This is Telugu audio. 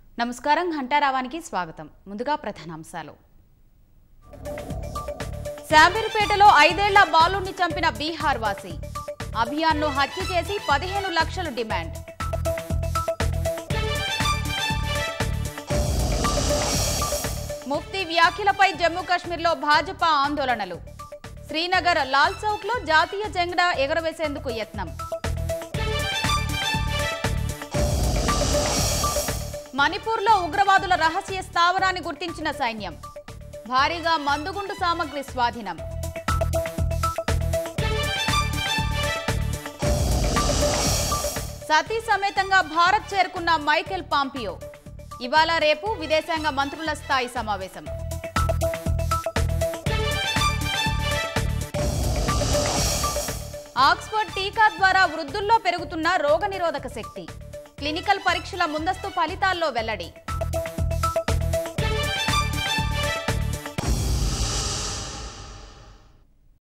నమస్కారం ఘంటారావానికి స్వాగతం ముందుగా ప్రధానాంశాలు శాంబీర్పేటలో ఐదేళ్ల బాలుని చంపిన బీహార్ వాసి అభియాన్ను హత్య చేసి పదిహేను లక్షలు డిమాండ్ ముఫ్తీ వ్యాఖ్యలపై జమ్మూ కాశ్మీర్లో భాజపా ఆందోళనలు శ్రీనగర్ లాల్ చౌక్లో జాతీయ జెండా ఎగరవేసేందుకు యత్నం మణిపూర్లో ఉగ్రవాదుల రహస్య స్థావరాన్ని గుర్తించిన సైన్యం భారీగా మందుగుండు సామగ్రి స్వాధీనం సతీ సమేతంగా భారత్ చేరుకున్న మైకెల్ పాంపియో ఇవాళ రేపు విదేశాంగ మంత్రుల స్థాయి సమావేశం ఆక్స్ఫర్డ్ టీకా ద్వారా వృద్ధుల్లో పెరుగుతున్న రోగనిరోధక శక్తి క్లినికల్ పరీక్షల ముందస్తు ఫలితాల్లో వెల్లడి